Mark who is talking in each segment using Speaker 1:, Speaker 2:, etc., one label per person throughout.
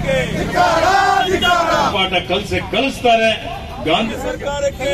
Speaker 1: ಸರ್ಕಾರಕ್ಕೆ
Speaker 2: ಪಾಠ ಕಲಿಸಿ ಕಲಿಸ್ತಾರೆ ಗಾಂಧಿ
Speaker 1: ಸರ್ಕಾರಕ್ಕೆ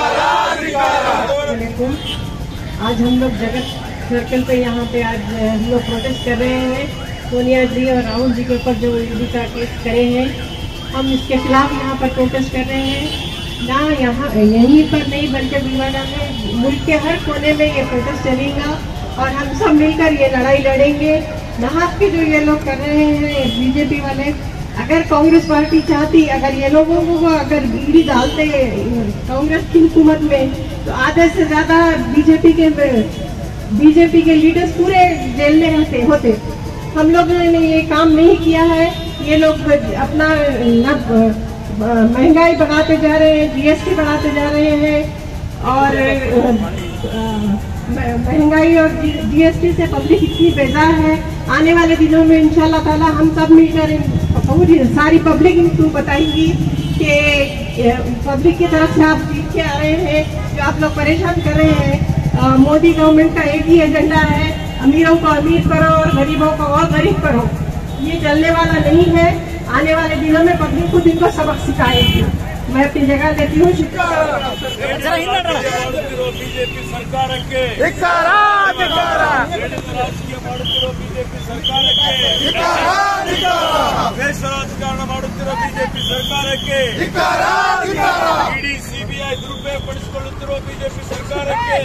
Speaker 3: वालेकुम आज हम लोग जगत सर्कल पे यहाँ पे आज अ, हम लोग प्रोटेस्ट कर रहे हैं सोनिया जी और राहुल जी के ऊपर जो ईडी का केस करे हैं हम इसके खिलाफ यहाँ पर प्रोटेस्ट कर रहे हैं ना यहाँ यहीं पर नहीं बल्कि विवादा में मुल्क के हर कोने में ये प्रोटेस्ट चलेगा और हम सब मिलकर ये लड़ाई लड़ेंगे नहास के जो ये लोग कर रहे हैं बीजेपी वाले अगर कांग्रेस पार्टी चाहती अगर ये लोगों को अगर ईडी डालते कांग्रेस की हुकूमत में तो आधे से ज्यादा बीजेपी के बीजेपी के लीडर्स पूरे जेल में रहते होते हम लोगों ने ये काम नहीं किया है ये लोग अपना न महंगाई बढ़ाते जा रहे हैं जीएसटी बढ़ाते जा रहे हैं और अ, म- महंगाई और जीएसटी से पब्लिक इतनी बेजार है आने वाले दिनों में इंशाल्लाह ताला हम सब मिलकर इन- पूरी सारी पब्लिक इनको बताएंगी कि पब्लिक की तरफ से आप जीत के आ रहे हैं जो आप लोग परेशान कर रहे हैं अ, मोदी गवर्नमेंट का एक ही एजेंडा है अमीरों को अमीर करो और गरीबों को और गरीब करो ये चलने वाला नहीं है आने वाले दिनों में पब्लिक खुद इनको सबक सिखाएगी मैं अपनी जगह देती हूँ शुक्रिया
Speaker 1: ಮಾಡುತ್ತಿರುವ ಬಿಜೆಪಿ ಸರ್ಕಾರಕ್ಕೆ ಹೇಳಿದ ರಾಜಕೀಯ ಮಾಡುತ್ತಿರುವ ಬಿಜೆಪಿ ಸರ್ಕಾರಕ್ಕೆ ದೇಶ ರಾಜಕಾರಣ ಮಾಡುತ್ತಿರುವ ಬಿಜೆಪಿ ಸರ್ಕಾರಕ್ಕೆ ಇಡೀ ಸಿಬಿಐ ದುರುಪಯೋಗ ಪಡಿಸಿಕೊಳ್ಳುತ್ತಿರುವ ಬಿಜೆಪಿ ಸರ್ಕಾರಕ್ಕೆ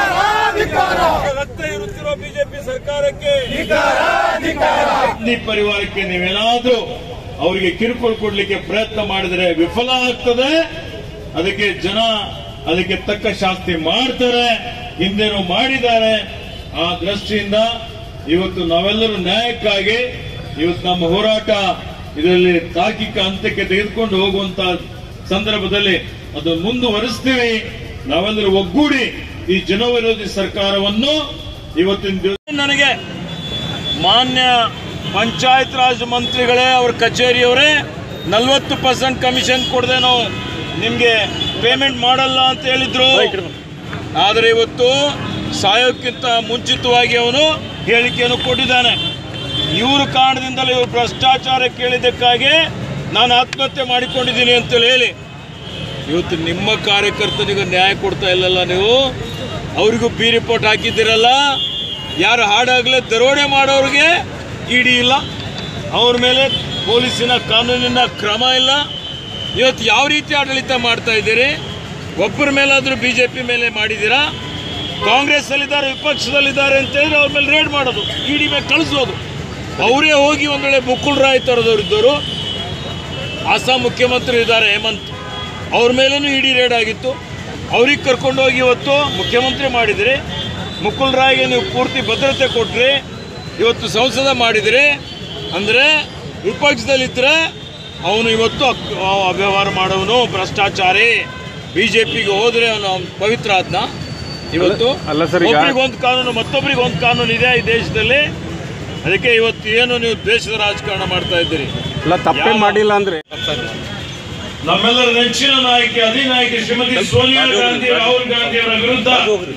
Speaker 1: ರಕ್ತ ಇರುತ್ತಿರುವ ಬಿಜೆಪಿ ಸರ್ಕಾರಕ್ಕೆ
Speaker 2: ಗಾಂಧಿ ಪರಿವಾರಕ್ಕೆ ನೀವೇನಾದ್ರೂ ಅವರಿಗೆ ಕಿರುಕುಳ ಕೊಡ್ಲಿಕ್ಕೆ ಪ್ರಯತ್ನ ಮಾಡಿದರೆ ವಿಫಲ ಆಗ್ತದೆ ಅದಕ್ಕೆ ಜನ ಅದಕ್ಕೆ ತಕ್ಕ ಶಾಸ್ತಿ ಮಾಡ್ತಾರೆ ಹಿಂದೆನೂ ಮಾಡಿದ್ದಾರೆ ಆ ದೃಷ್ಟಿಯಿಂದ ಇವತ್ತು ನಾವೆಲ್ಲರೂ ನ್ಯಾಯಕ್ಕಾಗಿ ಇವತ್ತು ನಮ್ಮ ಹೋರಾಟ ಇದರಲ್ಲಿ ತಾರ್ಕಿಕ ಅಂತ್ಯಕ್ಕೆ ತೆಗೆದುಕೊಂಡು ಹೋಗುವಂತ ಸಂದರ್ಭದಲ್ಲಿ ಅದನ್ನು ಮುಂದುವರಿಸ್ತೀವಿ ನಾವೆಲ್ಲರೂ ಒಗ್ಗೂಡಿ ಈ ಜನವಿರೋಧಿ ಸರ್ಕಾರವನ್ನು ಇವತ್ತಿನ ದಿವಸ
Speaker 1: ನನಗೆ ಮಾನ್ಯ ಪಂಚಾಯತ್ ರಾಜ್ ಮಂತ್ರಿಗಳೇ ಅವ್ರ ಕಚೇರಿಯವರೇ ನಲ್ವತ್ತು ಪರ್ಸೆಂಟ್ ಕಮಿಷನ್ ಕೊಡದೆ ನಾವು ನಿಮಗೆ ಪೇಮೆಂಟ್ ಮಾಡಲ್ಲ ಅಂತ ಹೇಳಿದ್ರು ಆದರೆ ಇವತ್ತು ಸಾಯೋಕ್ಕಿಂತ ಮುಂಚಿತವಾಗಿ ಅವನು ಹೇಳಿಕೆಯನ್ನು ಕೊಟ್ಟಿದ್ದಾನೆ ಇವರು ಕಾರಣದಿಂದಲೇ ಇವರು ಭ್ರಷ್ಟಾಚಾರ ಕೇಳಿದ್ದಕ್ಕಾಗಿ ನಾನು ಆತ್ಮಹತ್ಯೆ ಮಾಡಿಕೊಂಡಿದ್ದೀನಿ ಅಂತೇಳಿ ಹೇಳಿ ಇವತ್ತು ನಿಮ್ಮ ಕಾರ್ಯಕರ್ತನಿಗೆ ನ್ಯಾಯ ಕೊಡ್ತಾ ಇಲ್ಲಲ್ಲ ನೀವು ಅವರಿಗೂ ಬಿ ರಿಪೋರ್ಟ್ ಹಾಕಿದ್ದೀರಲ್ಲ ಯಾರು ಹಾಡಾಗಲೇ ದರೋಡೆ ಮಾಡೋರಿಗೆ ಇಡಿ ಇಲ್ಲ ಅವ್ರ ಮೇಲೆ ಪೊಲೀಸಿನ ಕಾನೂನಿನ ಕ್ರಮ ಇಲ್ಲ ಇವತ್ತು ಯಾವ ರೀತಿ ಆಡಳಿತ ಮಾಡ್ತಾ ಇದ್ದೀರಿ ಒಬ್ಬರ ಮೇಲಾದರೂ ಬಿ ಜೆ ಪಿ ಮೇಲೆ ಮಾಡಿದ್ದೀರಾ ಕಾಂಗ್ರೆಸ್ಸಲ್ಲಿದ್ದಾರೆ ವಿಪಕ್ಷದಲ್ಲಿದ್ದಾರೆ ಅಂತ ಹೇಳಿದ್ರೆ ಅವ್ರ ಮೇಲೆ ರೇಡ್ ಮಾಡೋದು ಇಡಿ ಮೇಲೆ ಕಳಿಸೋದು ಅವರೇ ಹೋಗಿ ಒಂದು ವೇಳೆ ಮುಕುಲ್ ರಾಯ್ ಥರದವ್ರು ಇದ್ದವರು ಆಸಾಂ ಮುಖ್ಯಮಂತ್ರಿ ಇದ್ದಾರೆ ಹೇಮಂತ್ ಅವ್ರ ಮೇಲೂ ಇಡಿ ರೇಡ್ ಆಗಿತ್ತು ಅವ್ರಿಗೆ ಕರ್ಕೊಂಡೋಗಿ ಇವತ್ತು ಮುಖ್ಯಮಂತ್ರಿ ಮಾಡಿದ್ರಿ ಮುಕುಲ್ ರಾಯ್ಗೆ ನೀವು ಪೂರ್ತಿ ಭದ್ರತೆ ಕೊಟ್ರಿ ಇವತ್ತು ಸಂಸದ ಮಾಡಿದ್ರಿ ಅಂದರೆ ವಿಪಕ್ಷದಲ್ಲಿದ್ದರೆ ಅವನು ಇವತ್ತು ಅಕ್- ಆ ಅವ್ಯವಹಾರ ಮಾಡೋನು ಭ್ರಷ್ಟಾಚಾರಿ ಬಿ ಜೆ ಪಿಗೆ ಹೋದರೆ ಅವನು ಪವಿತ್ರ ಆದ್ನ ಇವತ್ತು
Speaker 4: ಅಲ್ಲ ಸರ್, ಈಗ-
Speaker 1: ಒಬ್ರಿಗೆ ಒಂದು ಕಾನೂನು ಮತ್ತೊಬ್ಬರಿಗೆ ಒಂದು ಕಾನೂನು ಇದೆ ಈ ದೇಶದಲ್ಲಿ ಅದಕ್ಕೆ ಇವತ್ತು ಏನು ನೀವು ದೇಶದ ರಾಜಕಾರಣ ಮಾಡ್ತಾ ಇದ್ದೀರಿ
Speaker 4: ಇಲ್ಲ ತಪ್ಪೇ ಮಾಡಿಲ್ಲ ಅಂದ್ರೆ
Speaker 2: ನಮ್ಮೆಲ್ಲರ ನೆಚ್ಚಿನ ನಾಯಕಿ ಅಧಿನಾಯಕಿ ಶ್ರೀಮತಿ ಸೋನಿಯಾ ಗಾಂಧಿ ರಾಹುಲ್ ಗಾಂಧಿ ಅವರ ವಿರುದ್ಧ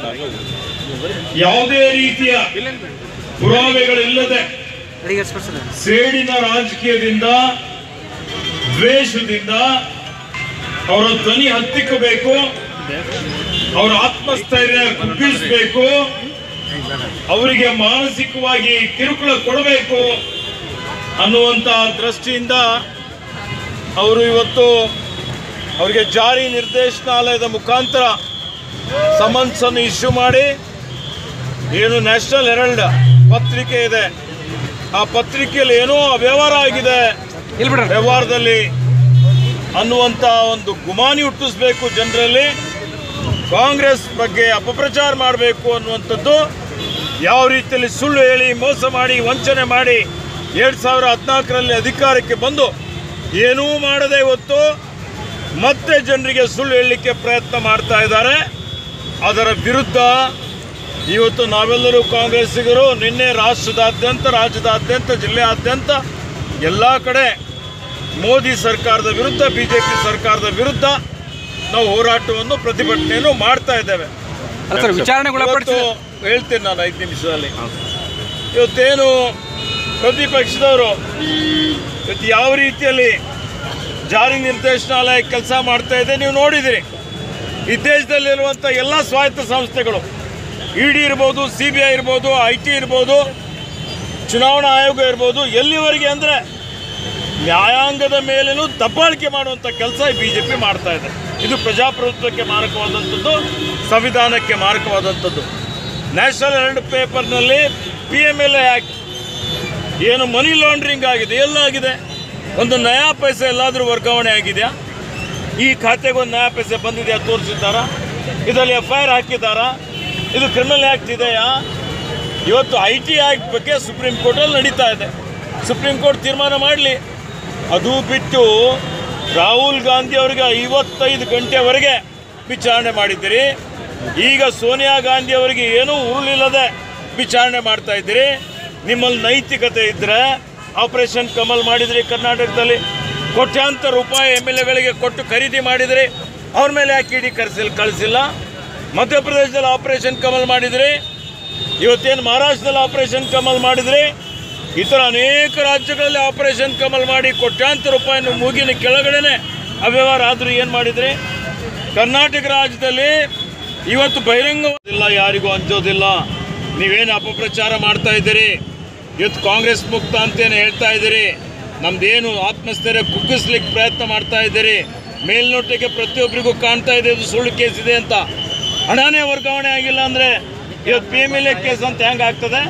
Speaker 2: ಯಾವುದೇ ರೀತಿಯ ಪುರಾವೆಗಳಿಲ್ಲದೆ ಸೇಡಿನ ರಾಜಕೀಯದಿಂದ ದ್ವೇಷದಿಂದ ಅವರ ಧ್ವನಿ ಹತ್ತಿಕ್ಕಬೇಕು ಅವರ ಆತ್ಮಸ್ಥೈರ್ಯ ಕುಗ್ಗಿಸಬೇಕು ಅವರಿಗೆ ಮಾನಸಿಕವಾಗಿ ಕಿರುಕುಳ ಕೊಡಬೇಕು ಅನ್ನುವಂತ ದೃಷ್ಟಿಯಿಂದ ಅವರು ಇವತ್ತು ಅವರಿಗೆ ಜಾರಿ ನಿರ್ದೇಶನಾಲಯದ ಮುಖಾಂತರ ಸಮನ್ಸ್ ಅನ್ನು ಇಶ್ಯೂ ಮಾಡಿ ಏನು ನ್ಯಾಷನಲ್ ಹೆರಲ್ಡ್ ಪತ್ರಿಕೆ ಇದೆ ಆ ಪತ್ರಿಕೆಯಲ್ಲಿ ಏನೋ ಅವ್ಯವಹಾರ ಆಗಿದೆ ವ್ಯವಹಾರದಲ್ಲಿ ಅನ್ನುವಂಥ ಒಂದು ಗುಮಾನಿ ಹುಟ್ಟಿಸ್ಬೇಕು ಜನರಲ್ಲಿ ಕಾಂಗ್ರೆಸ್ ಬಗ್ಗೆ ಅಪಪ್ರಚಾರ ಮಾಡಬೇಕು ಅನ್ನುವಂಥದ್ದು ಯಾವ ರೀತಿಯಲ್ಲಿ ಸುಳ್ಳು ಹೇಳಿ ಮೋಸ ಮಾಡಿ ವಂಚನೆ ಮಾಡಿ ಎರಡು ಸಾವಿರ ಹದಿನಾಲ್ಕರಲ್ಲಿ ಅಧಿಕಾರಕ್ಕೆ ಬಂದು ಏನೂ ಮಾಡದೆ ಇವತ್ತು ಮತ್ತೆ ಜನರಿಗೆ ಸುಳ್ಳು ಹೇಳಲಿಕ್ಕೆ ಪ್ರಯತ್ನ ಮಾಡ್ತಾ ಇದ್ದಾರೆ ಅದರ ವಿರುದ್ಧ ಇವತ್ತು ನಾವೆಲ್ಲರೂ ಕಾಂಗ್ರೆಸ್ಸಿಗರು ನಿನ್ನೆ ರಾಷ್ಟ್ರದಾದ್ಯಂತ ರಾಜ್ಯದಾದ್ಯಂತ ಜಿಲ್ಲೆಯಾದ್ಯಂತ ಎಲ್ಲ ಕಡೆ ಮೋದಿ ಸರ್ಕಾರದ ವಿರುದ್ಧ ಬಿ ಜೆ ಪಿ ಸರ್ಕಾರದ ವಿರುದ್ಧ ನಾವು ಹೋರಾಟವನ್ನು ಪ್ರತಿಭಟನೆಯನ್ನು ಮಾಡ್ತಾ ಇದ್ದೇವೆ
Speaker 4: ಅಲ್ಲ ಸರ್ ವಿಚಾರಣೆಗೊಳಪಡಿಸಿ
Speaker 1: ಇವತ್ತು ಹೇಳ್ತೇನೆ ನಾನು ಐದು ನಿಮಿಷದಲ್ಲಿ ಇವತ್ತೇನು ಪ್ರತಿಪಕ್ಷದವರು ಇವತ್ತು ಯಾವ ರೀತಿಯಲ್ಲಿ ಜಾರಿ ನಿರ್ದೇಶನಾಲಯ ಕೆಲಸ ಮಾಡ್ತಾ ಇದೆ ನೀವು ನೋಡಿದಿರಿ ಈ ದೇಶದಲ್ಲಿರುವಂಥ ಎಲ್ಲ ಸ್ವಾಯತ್ತ ಸಂಸ್ಥೆಗಳು ಇ ಡಿ ಇರ್ಬೋದು ಸಿ ಬಿ ಐ ಇರ್ಬೋದು ಐ ಟಿ ಇರ್ಬೋದು ಚುನಾವಣಾ ಆಯೋಗ ಇರ್ಬೋದು ಎಲ್ಲಿವರೆಗೆ ಅಂದರೆ ನ್ಯಾಯಾಂಗದ ಮೇಲೇನೂ ದಬ್ಬಾಳಿಕೆ ಮಾಡುವಂಥ ಕೆಲಸ ಬಿ ಜೆ ಪಿ ಮಾಡ್ತಾ ಇದೆ ಇದು ಪ್ರಜಾಪ್ರಭುತ್ವಕ್ಕೆ ಮಾರಕವಾದಂಥದ್ದು ಸಂವಿಧಾನಕ್ಕೆ ಮಾರಕವಾದಂಥದ್ದು ನ್ಯಾಷನಲ್ ಹೆರಲ್ಡ್ ಪೇಪರ್ನಲ್ಲಿ P M L A act ಏನು ಮನಿ ಲಾಂಡ್ರಿಂಗ್ ಆಗಿದೆ ಎಲ್ಲಾಗಿದೆ ಒಂದು ನಯಾ ಪೈಸೆ ಎಲ್ಲಾದರೂ ವರ್ಗಾವಣೆ ಆಗಿದೆಯಾ ಈ ಖಾತೆಗೆ ಒಂದು ನಯಾ ಪೈಸೆ ಬಂದಿದೆಯಾ ತೋರಿಸಿದ್ದಾರಾ ಇದರಲ್ಲಿ ಎಫ್ ಐ ಆರ್ ಹಾಕಿದ್ದಾರಾ ಇದು ಕ್ರಿಮಿನಲ್ ಆ್ಯಕ್ಟ್ ಇದೆಯಾ ಇವತ್ತು ಐ ಟಿ ಆ್ಯಕ್ಟ್ ಬಗ್ಗೆ ಸುಪ್ರೀಂ ಕೋರ್ಟಲ್ಲಿ ನಡೀತಾ ಇದೆ ಸುಪ್ರೀಂ ಕೋರ್ಟ್ ತೀರ್ಮಾನ ಮಾಡಲಿ ಅದು ಬಿಟ್ಟು ರಾಹುಲ್ ಗಾಂಧಿ ಅವರಿಗೆ ಐವತ್ತೈದು ಗಂಟೆವರೆಗೆ ವಿಚಾರಣೆ ಮಾಡಿದ್ದೀರಿ ಈಗ ಸೋನಿಯಾ ಗಾಂಧಿ ಅವರಿಗೆ ಏನೂ ಉರುಳಿಲ್ಲದೆ ವಿಚಾರಣೆ ಮಾಡ್ತಾ ಇದ್ದೀರಿ ನಿಮ್ಮಲ್ಲಿ ನೈತಿಕತೆ ಇದ್ದರೆ ಆಪರೇಷನ್ ಕಮಲ್ ಮಾಡಿದ್ರಿ ಕರ್ನಾಟಕದಲ್ಲಿ ಕೋಟ್ಯಾಂತರ ರೂಪಾಯಿ ಎಮ್ ಎಲ್ ಎಗಳಿಗೆ ಕೊಟ್ಟು ಖರೀದಿ ಮಾಡಿದ್ರಿ ಅವ್ರ ಮೇಲೆ ಯಾಕೆ ಇಡಿ ಕರೆಸಿಲ್ಲ ಕಳಿಸಿಲ್ಲ ಮಧ್ಯಪ್ರದೇಶದಲ್ಲಿ ಆಪರೇಷನ್ ಕಮಲ್ ಮಾಡಿದ್ರಿ ಇವತ್ತೇನು ಮಹಾರಾಷ್ಟ್ರದಲ್ಲಿ ಆಪರೇಷನ್ ಕಮಲ್ ಮಾಡಿದ್ರಿ ಈ ಥರ ಅನೇಕ ರಾಜ್ಯಗಳಲ್ಲಿ ಆಪರೇಷನ್ ಕಮಲ್ ಮಾಡಿ ಕೋಟ್ಯಾಂತರ ರೂಪಾಯಿನ ಮೂಗಿನ ಕೆಳಗಡೆನೆ ಅವ್ಯವಹಾರ ಆದರೂ ಏನು ಮಾಡಿದ್ರಿ ಕರ್ನಾಟಕ ರಾಜ್ಯದಲ್ಲಿ ಇವತ್ತು ಬಹಿರಂಗವಾಗಿಲ್ಲ ಯಾರಿಗೂ ಅಂಜೋದಿಲ್ಲ ನೀವೇನು ಅಪಪ್ರಚಾರ ಮಾಡ್ತಾ ಇದ್ದೀರಿ ಇವತ್ತು ಕಾಂಗ್ರೆಸ್ ಮುಕ್ತ ಅಂತೇನು ಹೇಳ್ತಾ ಇದ್ದೀರಿ ನಮ್ದೇನು ಆತ್ಮಸ್ಥೈರ್ಯ ಕುಗ್ಗಿಸ್ಲಿಕ್ಕೆ ಪ್ರಯತ್ನ ಮಾಡ್ತಾ ಇದ್ದೀರಿ ಮೇಲ್ನೋಟಕ್ಕೆ ಪ್ರತಿಯೊಬ್ಬರಿಗೂ ಕಾಣ್ತಾ ಇದೆ ಇದು ಸುಳ್ಳು ಕೇಸ್ ಇದೆ ಅಂತ ಹಣನೇ ವರ್ಗಾವಣೆ ಆಗಿಲ್ಲ ಅಂದರೆ ಇವತ್ತು P M L A case ಅಂತ ಹೆಂಗೆ ಆಗ್ತದೆ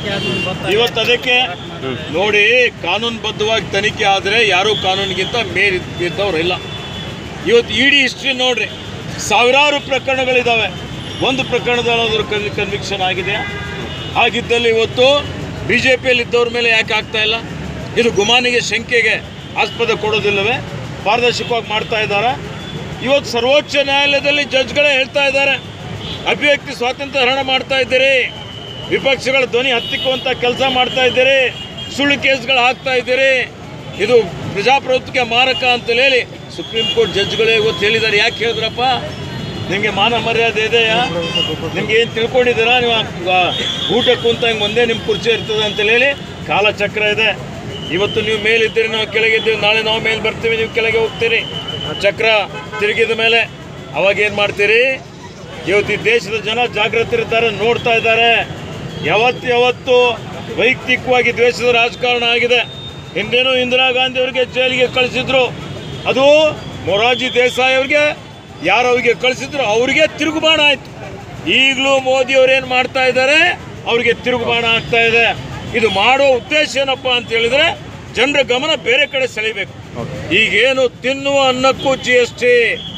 Speaker 1: ಇವತ್ತು ಅದಕ್ಕೆ ನೋಡಿ ಕಾನೂನುಬದ್ಧವಾಗಿ ತನಿಖೆ ಆದರೆ ಯಾರೂ ಕಾನೂನಿಗಿಂತ ಮೇಲ್ ಇದ್ದವ್ರು ಇಲ್ಲ ಇವತ್ತು ಇಡೀ ಹಿಸ್ಟ್ರಿ ನೋಡ್ರಿ ಸಾವಿರಾರು ಪ್ರಕರಣಗಳಿದ್ದಾವೆ ಒಂದು ಪ್ರಕರಣದಲ್ಲಾದರೂ ಕನ್ ಕನ್ವಿಕ್ಷನ್ ಆಗಿದೆಯಾ ಹಾಗಿದ್ದಲ್ಲಿ ಇವತ್ತು ಬಿ ಜೆ ಪಿಯಲ್ಲಿ ಇದ್ದವ್ರ ಮೇಲೆ ಯಾಕೆ ಆಗ್ತಾ ಇಲ್ಲ ಇದು ಗುಮಾನಿಗೆ ಶಂಕೆಗೆ ಆಸ್ಪದ ಕೊಡೋದಿಲ್ಲವೇ ಪಾರದರ್ಶಕವಾಗಿ ಮಾಡ್ತಾ ಇದ್ದಾರೆ ಇವತ್ತು ಸರ್ವೋಚ್ಚ ನ್ಯಾಯಾಲಯದಲ್ಲಿ ಜಡ್ಜ್ಗಳೇ ಹೇಳ್ತಾ ಇದ್ದಾರೆ ಅಭಿವ್ಯಕ್ತಿ ಸ್ವಾತಂತ್ರ್ಯ ಹರಣ ಮಾಡ್ತಾ ಇದ್ದೀರಿ ವಿಪಕ್ಷಗಳ ಧ್ವನಿ ಹತ್ತಿಕ್ಕುವಂಥ ಕೆಲಸ ಮಾಡ್ತಾ ಇದ್ದೀರಿ ಸುಳ್ಳು ಕೇಸ್ಗಳು ಹಾಕ್ತಾ ಇದ್ದೀರಿ ಇದು ಪ್ರಜಾಪ್ರಭುತ್ವಕ್ಕೆ ಮಾರಕ ಅಂತ ಹೇಳಿ ಸುಪ್ರೀಂ ಕೋರ್ಟ್ ಜಡ್ಜ್ಗಳೇ ಇವತ್ತು ಹೇಳಿದ್ದಾರೆ ಯಾಕೆ ಹೇಳಿದ್ರಪ್ಪ ನಿಮಗೆ ಮಾನ ಮರ್ಯಾದೆ ಇದೆಯಾ ನಿಮ್ಗೆ ಏನು ತಿಳ್ಕೊಂಡಿದ್ದೀರಾ ನೀವು ಆ, ಊಟ ಕುಂತ ಹಿಂಗೆ ಒಂದೇ ನಿಮ್ಮ ಕುರ್ಚಿ ಇರ್ತದೆ ಅಂತ ಹೇಳಿ ಕಾಲಚಕ್ರ ಇದೆ ಇವತ್ತು ನೀವು ಮೇಲಿದ್ದೀರಿ ನಾವು ಕೆಳಗಿದ್ದೀವಿ ನಾಳೆ ನಾವು ಮೇಲೆ ಬರ್ತೀವಿ ನೀವು ಕೆಳಗೆ ಹೋಗ್ತೀರಿ ಚಕ್ರ ತಿರುಗಿದ ಮೇಲೆ ಅವಾಗ ಏನು ಮಾಡ್ತೀರಿ ಇವತ್ತು ಈ ದೇಶದ ಜನ ಜಾಗೃತರಿದ್ದಾರೆ ನೋಡ್ತಾ ಇದ್ದಾರೆ ಯಾವತ್ತು ಯಾವತ್ತು ವೈಯಕ್ತಿಕವಾಗಿ ದ್ವೇಷದ ರಾಜಕಾರಣ ಆಗಿದೆ ಹಿಂದೇನು ಇಂದಿರಾ ಗಾಂಧಿ ಅವರಿಗೆ ಜೈಲಿಗೆ ಕಳಿಸಿದ್ರು ಅದು ಮೊರಾರ್ಜಿ ದೇಸಾಯಿ ಅವ್ರಿಗೆ ಯಾರು ಅವ್ರಿಗೆ ಕಳಿಸಿದ್ರು ಅವ್ರಿಗೆ ತಿರುಗುಬಾಣ ಆಯ್ತು ಈಗಲೂ ಮೋದಿ ಅವ್ರು ಏನು ಮಾಡ್ತಾ ಇದ್ದಾರೆ ಅವ್ರಿಗೆ ತಿರುಗುಬಾಣ ಆಗ್ತಾ ಇದೆ ಇದು ಮಾಡೋ ಉದ್ದೇಶ ಏನಪ್ಪ ಅಂತ ಹೇಳಿದ್ರೆ ಜನರ ಗಮನ ಬೇರೆ ಕಡೆ ಸೆಳಿಬೇಕು ಈಗೇನು ತಿನ್ನುವ ಅನ್ನಕ್ಕೂ ಜಿ ಎಸ್ ಟಿ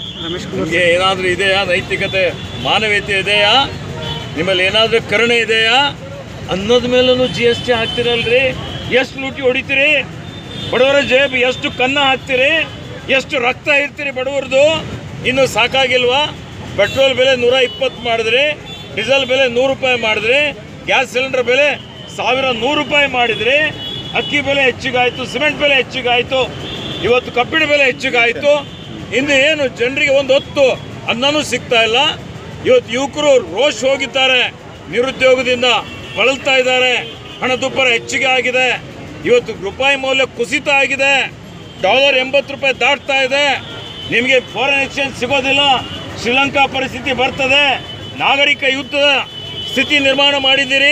Speaker 1: ನಿಮಗೆ ಏನಾದರೂ ಇದೆಯಾ ನೈತಿಕತೆ ಮಾನವೀಯತೆ ಇದೆಯಾ ನಿಮ್ಮಲ್ಲಿ ಏನಾದರೂ ಕರುಣೆ ಇದೆಯಾ ಅನ್ನೋದ ಮೇಲೂ ಜಿ ಎಸ್ ಟಿ ಹಾಕ್ತಿರಲ್ರಿ ಎಷ್ಟು ಲೂಟಿ ಹೊಡಿತೀರಿ ಬಡವರ ಜೇಬ್ ಎಷ್ಟು ಕನ್ನ ಹಾಕ್ತೀರಿ ಎಷ್ಟು ರಕ್ತ ಇರ್ತೀರಿ ಬಡವರದು ಇನ್ನು ಸಾಕಾಗಿಲ್ವಾ ಪೆಟ್ರೋಲ್ ಬೆಲೆ ನೂರ ಇಪ್ಪತ್ತು ಮಾಡಿದ್ರಿ ಡೀಸೆಲ್ ಬೆಲೆ ನೂರು ರೂಪಾಯಿ ಮಾಡಿದ್ರಿ ಗ್ಯಾಸ್ ಸಿಲಿಂಡರ್ ಬೆಲೆ ಸಾವಿರ ನೂರು ರೂಪಾಯಿ ಮಾಡಿದ್ರಿ ಅಕ್ಕಿ ಬೆಲೆ ಹೆಚ್ಚಿಗಾಯಿತು ಸಿಮೆಂಟ್ ಬೆಲೆ ಹೆಚ್ಚಿಗಾಯಿತು ಇವತ್ತು ಕಬ್ಬಿಣ ಬೆಲೆ ಹೆಚ್ಚಿಗಾಯಿತು ಇನ್ನು ಏನು ಜನರಿಗೆ ಒಂದು ಹೊತ್ತು ಅನ್ನನೂ ಸಿಗ್ತಾ ಇಲ್ಲ ಇವತ್ತು ಯುವಕರು ರೋಷ್ ಹೋಗಿದ್ದಾರೆ ನಿರುದ್ಯೋಗದಿಂದ ಬಳಲ್ತಾ ಇದ್ದಾರೆ ಹಣದುಬ್ಬರ ಹೆಚ್ಚಿಗೆ ಆಗಿದೆ ಇವತ್ತು ರೂಪಾಯಿ ಮೌಲ್ಯ ಕುಸಿತ ಆಗಿದೆ ಡಾಲರ್ ಎಂಬತ್ತು ರೂಪಾಯಿ ದಾಟ್ತಾ ಇದೆ ನಿಮಗೆ ಫಾರಿನ್ ಎಕ್ಸ್ಚೇಂಜ್ ಸಿಗೋದಿಲ್ಲ ಶ್ರೀಲಂಕಾ ಪರಿಸ್ಥಿತಿ ಬರ್ತದೆ ನಾಗರಿಕ ಯುದ್ಧದ ಸ್ಥಿತಿ ನಿರ್ಮಾಣ ಮಾಡಿದ್ದೀರಿ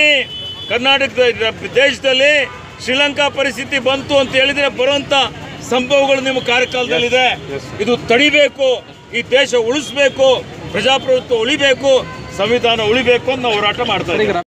Speaker 1: ಕರ್ನಾಟಕದ ದೇಶದಲ್ಲಿ ಶ್ರೀಲಂಕಾ ಪರಿಸ್ಥಿತಿ ಬಂತು ಅಂತ ಹೇಳಿದ್ರೆ ಬರುವಂತ ಸಂಭವಗಳು ನಿಮ್ಮ ಕಾರ್ಯಕಾಲದಲ್ಲಿದೆ ಇದು ತಡಿಬೇಕು ಈ ದೇಶ ಉಳಿಸ್ಬೇಕು ಪ್ರಜಾಪ್ರಭುತ್ವ ಉಳಿಬೇಕು ಸಂವಿಧಾನ ಉಳಿಬೇಕು ಅಂತ ನಾವು ಹೋರಾಟ ಮಾಡ್ತಾ ಇದ್ದೀವಿ